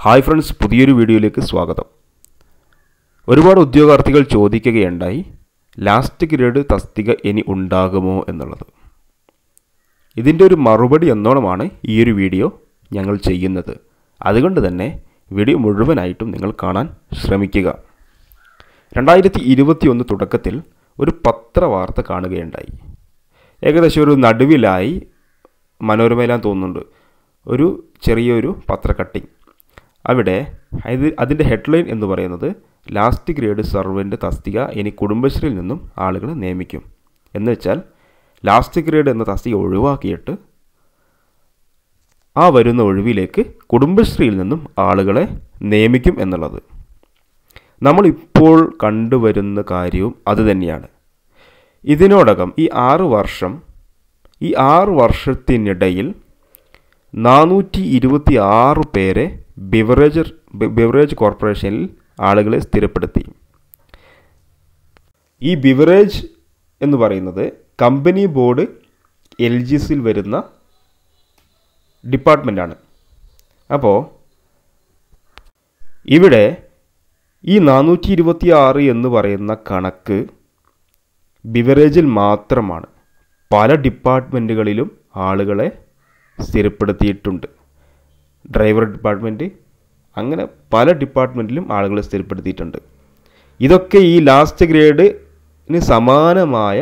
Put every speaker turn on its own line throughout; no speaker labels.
hi friends പുതിയൊരു വീഡിയോയിലേക്ക് സ്വാഗതം ഒരുപാട് ഉദ്യോഗാർത്ഥികൾ ചോദിക്കുകയുണ്ടായി ലാസ്റ്റ് ഗ്രേഡ് തസ്തിക ഇനി ഉണ്ടാകുമോ എന്നുള്ളത് ഇതിൻ്റെ ഒരു മറുപടി എന്നോണമാണ് ഈ ഒരു വീഡിയോ ഞങ്ങൾ ചെയ്യുന്നത് അതുകൊണ്ട് തന്നെ വീഡിയോ മുഴുവനായിട്ടും നിങ്ങൾ കാണാൻ ശ്രമിക്കുക രണ്ടായിരത്തി ഇരുപത്തി ഒന്ന് തുടക്കത്തിൽ ഒരു പത്രവാർത്ത കാണുകയുണ്ടായി ഏകദേശം ഒരു നടുവിലായി മനോരമയിലാൻ തോന്നുന്നുണ്ട് ഒരു ചെറിയൊരു പത്ര കട്ടിങ് അവിടെ ഇത് അതിൻ്റെ ഹെഡ്ലൈൻ എന്ന് പറയുന്നത് ലാസ്റ്റ് ഗ്രേഡ് സർവൻ്റ് തസ്തിക ഇനി കുടുംബശ്രീയിൽ നിന്നും ആളുകളെ നിയമിക്കും എന്ന് വെച്ചാൽ ലാസ്റ്റ് ഗ്രേഡ് എന്ന തസ്തിക ഒഴിവാക്കിയിട്ട് ആ വരുന്ന ഒഴിവിലേക്ക് കുടുംബശ്രീയിൽ നിന്നും ആളുകളെ നിയമിക്കും എന്നുള്ളത് നമ്മളിപ്പോൾ കണ്ടുവരുന്ന കാര്യവും അതുതന്നെയാണ് ഇതിനോടകം ഈ ആറ് വർഷം ഈ ആറ് വർഷത്തിനിടയിൽ നാനൂറ്റി ഇരുപത്തി ആറ് പേരെ ബിവറേജ് ബിവറേജ് കോർപ്പറേഷനിൽ ആളുകളെ സ്ഥിരപ്പെടുത്തി ഈ ബിവറേജ് എന്ന് പറയുന്നത് കമ്പനി ബോർഡ് എൽ ജി സിയിൽ വരുന്ന ഡിപ്പാർട്ട്മെൻറ്റാണ് അപ്പോൾ ഇവിടെ ഈ നാനൂറ്റി ഇരുപത്തി ആറ് എന്ന് പറയുന്ന കണക്ക് ബിവറേജിൽ മാത്രമാണ് പല ഡിപ്പാർട്ട്മെൻറ്റുകളിലും ആളുകളെ സ്ഥിരപ്പെടുത്തിയിട്ടുണ്ട് ഡ്രൈവർ ഡിപ്പാർട്ട്മെൻറ്റ് അങ്ങനെ പല ഡിപ്പാർട്ട്മെൻറ്റിലും ആളുകളെ സ്ഥിരപ്പെടുത്തിയിട്ടുണ്ട് ഇതൊക്കെ ഈ ലാസ്റ്റ് ഗ്രേഡിന് സമാനമായ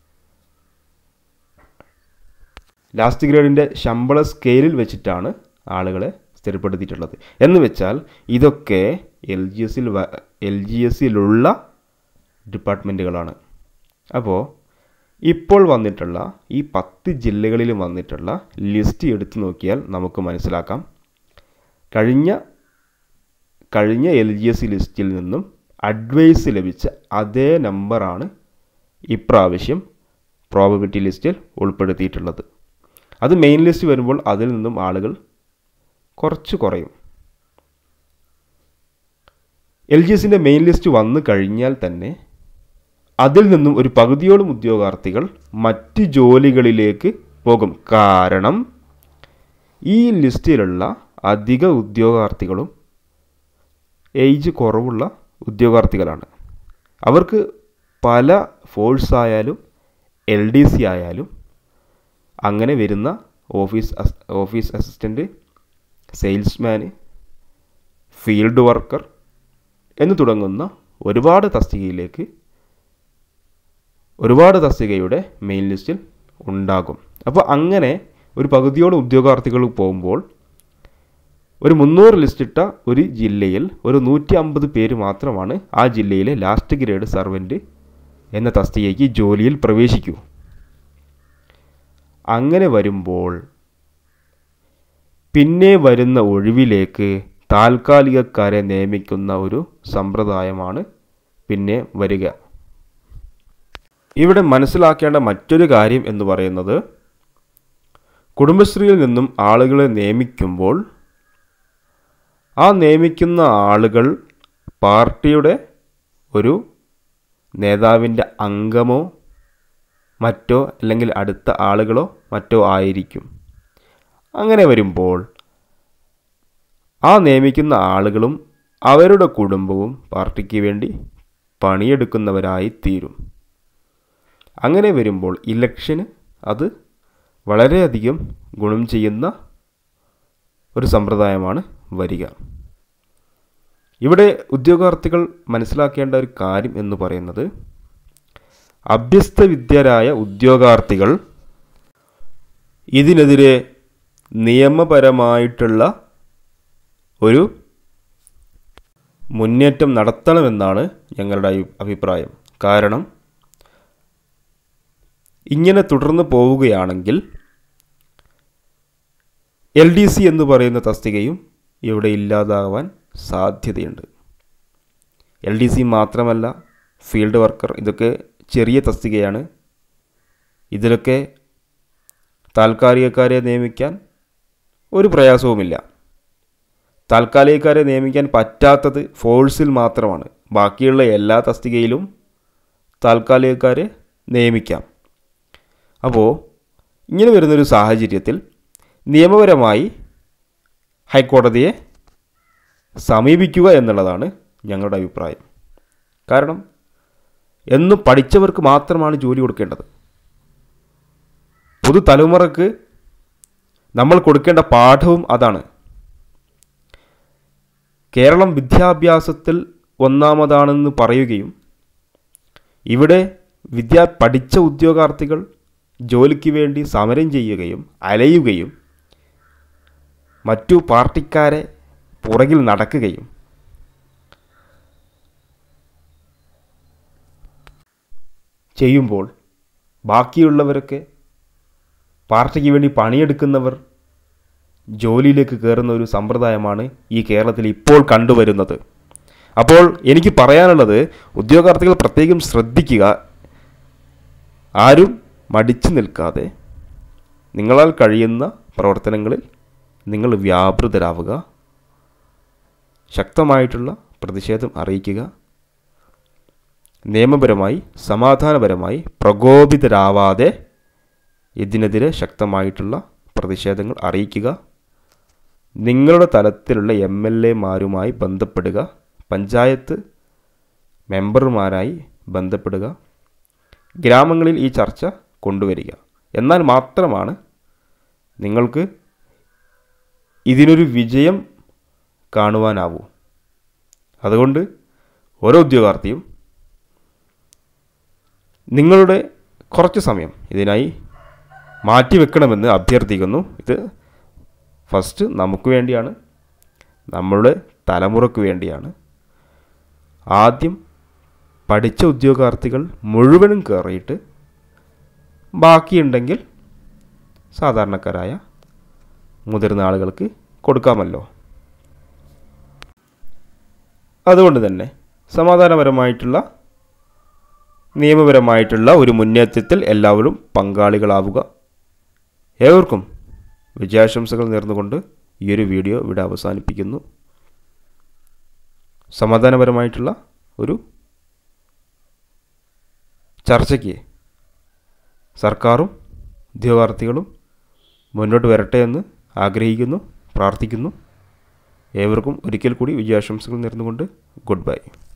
ലാസ്റ്റ് ഗ്രേഡിൻ്റെ ശമ്പള സ്കെയിലിൽ വെച്ചിട്ടാണ് ആളുകളെ സ്ഥിരപ്പെടുത്തിയിട്ടുള്ളത് എന്ന് വെച്ചാൽ ഇതൊക്കെ എൽ ജി എസിൽ എൽ ജി എസിലുള്ള ഡിപ്പാർട്ട്മെൻറ്റുകളാണ് അപ്പോൾ ഇപ്പോൾ വന്നിട്ടുള്ള ഈ പത്ത് ജില്ലകളിൽ വന്നിട്ടുള്ള ലിസ്റ്റ് എടുത്തു നോക്കിയാൽ നമുക്ക് മനസ്സിലാക്കാം കഴിഞ്ഞ കഴിഞ്ഞ എൽ ജി എസ് ലിസ്റ്റിൽ നിന്നും അഡ്വൈസ് ലഭിച്ച അതേ നമ്പറാണ് ഇപ്രാവശ്യം പ്രോബബിലിറ്റി ലിസ്റ്റിൽ ഉൾപ്പെടുത്തിയിട്ടുള്ളത് അത് മെയിൻ ലിസ്റ്റ് വരുമ്പോൾ അതിൽ നിന്നും ആളുകൾ കുറച്ച് കുറയും എൽ ജി എസിൻ്റെ മെയിൻ ലിസ്റ്റ് വന്നു കഴിഞ്ഞാൽ തന്നെ അതിൽ നിന്നും ഒരു പകുതിയോളം ഉദ്യോഗാർത്ഥികൾ മറ്റ് ജോലികളിലേക്ക് പോകും കാരണം ഈ ലിസ്റ്റിലുള്ള അധിക ഉദ്യോഗാർത്ഥികളും ഏജ് കുറവുള്ള ഉദ്യോഗാർത്ഥികളാണ് അവർക്ക് പല ഫോഴ്സ് ആയാലും എൽ ഡി സി ആയാലും അങ്ങനെ വരുന്ന ഓഫീസ് ഓഫീസ് അസിസ്റ്റൻ്റ് സെയിൽസ്മാന് ഫീൽഡ് വർക്കർ എന്ന് തുടങ്ങുന്ന ഒരുപാട് തസ്തികയിലേക്ക് ഒരുപാട് തസ്തികയുടെ മെയിൻ ലിസ്റ്റിൽ ഉണ്ടാകും അപ്പോൾ അങ്ങനെ ഒരു പകുതിയോളം ഉദ്യോഗാർത്ഥികൾ പോകുമ്പോൾ ഒരു മുന്നൂറ് ലിസ്റ്റിട്ട ഒരു ജില്ലയിൽ ഒരു നൂറ്റി അമ്പത് പേര് മാത്രമാണ് ആ ജില്ലയിലെ ലാസ്റ്റ് ഗ്രേഡ് സർവൻറ്റ് എന്ന തസ്തികയ്ക്ക് ജോലിയിൽ പ്രവേശിക്കൂ അങ്ങനെ വരുമ്പോൾ പിന്നെ വരുന്ന ഒഴിവിലേക്ക് താൽക്കാലികക്കാരെ നിയമിക്കുന്ന ഒരു സമ്പ്രദായമാണ് പിന്നെ വരിക ഇവിടെ മനസ്സിലാക്കേണ്ട മറ്റൊരു കാര്യം എന്ന് പറയുന്നത് കുടുംബശ്രീയിൽ നിന്നും ആളുകളെ നിയമിക്കുമ്പോൾ ആ നിയമിക്കുന്ന ആളുകൾ പാർട്ടിയുടെ ഒരു നേതാവിൻ്റെ അംഗമോ മറ്റോ അല്ലെങ്കിൽ അടുത്ത ആളുകളോ മറ്റോ ആയിരിക്കും അങ്ങനെ വരുമ്പോൾ ആ നിയമിക്കുന്ന ആളുകളും അവരുടെ കുടുംബവും പാർട്ടിക്ക് വേണ്ടി പണിയെടുക്കുന്നവരായി തീരും അങ്ങനെ വരുമ്പോൾ ഇലക്ഷന് അത് വളരെയധികം ഗുണം ചെയ്യുന്ന ഒരു സമ്പ്രദായമാണ് വരിക ഇവിടെ ഉദ്യോഗാർത്ഥികൾ മനസ്സിലാക്കേണ്ട ഒരു കാര്യം എന്ന് പറയുന്നത് അഭ്യസ്ത വിദ്യരായ ഉദ്യോഗാർത്ഥികൾ ഇതിനെതിരെ നിയമപരമായിട്ടുള്ള ഒരു മുന്നേറ്റം നടത്തണമെന്നാണ് ഞങ്ങളുടെ അഭിപ്രായം കാരണം ഇങ്ങനെ തുടർന്ന് പോവുകയാണെങ്കിൽ എൽ ഡി സി എന്ന് പറയുന്ന തസ്തികയും ഇവിടെ ഇല്ലാതാവാൻ സാധ്യതയുണ്ട് എൽ ഡി സി മാത്രമല്ല ഫീൽഡ് വർക്കർ ഇതൊക്കെ ചെറിയ തസ്തികയാണ് ഇതിലൊക്കെ താൽക്കാലികക്കാരെ നിയമിക്കാൻ ഒരു പ്രയാസവുമില്ല താൽക്കാലികക്കാരെ നിയമിക്കാൻ പറ്റാത്തത് ഫോഴ്സിൽ മാത്രമാണ് ബാക്കിയുള്ള എല്ലാ തസ്തികയിലും താൽക്കാലികക്കാരെ നിയമിക്കാം അപ്പോൾ ഇങ്ങനെ വരുന്നൊരു സാഹചര്യത്തിൽ നിയമപരമായി ഹൈക്കോടതിയെ സമീപിക്കുക എന്നുള്ളതാണ് ഞങ്ങളുടെ അഭിപ്രായം കാരണം എന്നും പഠിച്ചവർക്ക് മാത്രമാണ് ജോലി കൊടുക്കേണ്ടത് പുതുതലമുറക്ക് നമ്മൾ കൊടുക്കേണ്ട പാഠവും അതാണ് കേരളം വിദ്യാഭ്യാസത്തിൽ ഒന്നാമതാണെന്ന് പറയുകയും ഇവിടെ വിദ്യാ പഠിച്ച ഉദ്യോഗാർത്ഥികൾ ജോലിക്ക് വേണ്ടി സമരം ചെയ്യുകയും അലയുകയും മറ്റു പാർട്ടിക്കാരെ പുറകിൽ നടക്കുകയും ചെയ്യുമ്പോൾ ബാക്കിയുള്ളവരൊക്കെ പാർട്ടിക്ക് വേണ്ടി പണിയെടുക്കുന്നവർ ജോലിയിലേക്ക് കയറുന്ന ഒരു സമ്പ്രദായമാണ് ഈ കേരളത്തിൽ ഇപ്പോൾ കണ്ടുവരുന്നത് അപ്പോൾ എനിക്ക് പറയാനുള്ളത് ഉദ്യോഗാർത്ഥികൾ പ്രത്യേകം ശ്രദ്ധിക്കുക ആരും മടിച്ചു നിൽക്കാതെ നിങ്ങളാൽ കഴിയുന്ന പ്രവർത്തനങ്ങളിൽ നിങ്ങൾ വ്യാപൃതരാവുക ശക്തമായിട്ടുള്ള പ്രതിഷേധം അറിയിക്കുക നിയമപരമായി സമാധാനപരമായി പ്രകോപിതരാവാതെ ഇതിനെതിരെ ശക്തമായിട്ടുള്ള പ്രതിഷേധങ്ങൾ അറിയിക്കുക നിങ്ങളുടെ തലത്തിലുള്ള എം എൽ എമാരുമായി ബന്ധപ്പെടുക പഞ്ചായത്ത് മെമ്പർമാരായി ബന്ധപ്പെടുക ഗ്രാമങ്ങളിൽ ഈ ചർച്ച കൊണ്ടുവരിക എന്നാൽ മാത്രമാണ് നിങ്ങൾക്ക് ഇതിനൊരു വിജയം കാണുവാനാവൂ അതുകൊണ്ട് ഓരോ ഉദ്യോഗാർത്ഥിയും നിങ്ങളുടെ കുറച്ച് സമയം ഇതിനായി മാറ്റിവെക്കണമെന്ന് അഭ്യർത്ഥിക്കുന്നു ഇത് ഫസ്റ്റ് നമുക്ക് വേണ്ടിയാണ് നമ്മളുടെ തലമുറക്ക് വേണ്ടിയാണ് ആദ്യം പഠിച്ച ഉദ്യോഗാർത്ഥികൾ മുഴുവനും കയറിയിട്ട് ബാക്കിയുണ്ടെങ്കിൽ സാധാരണക്കാരായ മുതിർന്ന ആളുകൾക്ക് കൊടുക്കാമല്ലോ അതുകൊണ്ട് തന്നെ സമാധാനപരമായിട്ടുള്ള നിയമപരമായിട്ടുള്ള ഒരു മുന്നേറ്റത്തിൽ എല്ലാവരും പങ്കാളികളാവുക ഏവർക്കും വിജയാശംസകൾ നേർന്നുകൊണ്ട് ഈ ഒരു വീഡിയോ ഇവിടെ അവസാനിപ്പിക്കുന്നു സമാധാനപരമായിട്ടുള്ള ഒരു ചർച്ചയ്ക്ക് സർക്കാരും ഉദ്യോഗാർത്ഥികളും മുന്നോട്ട് വരട്ടെ എന്ന് ആഗ്രഹിക്കുന്നു പ്രാർത്ഥിക്കുന്നു ഏവർക്കും ഒരിക്കൽ കൂടി വിജയാശംസകൾ നേർന്നുകൊണ്ട് ഗുഡ് ബൈ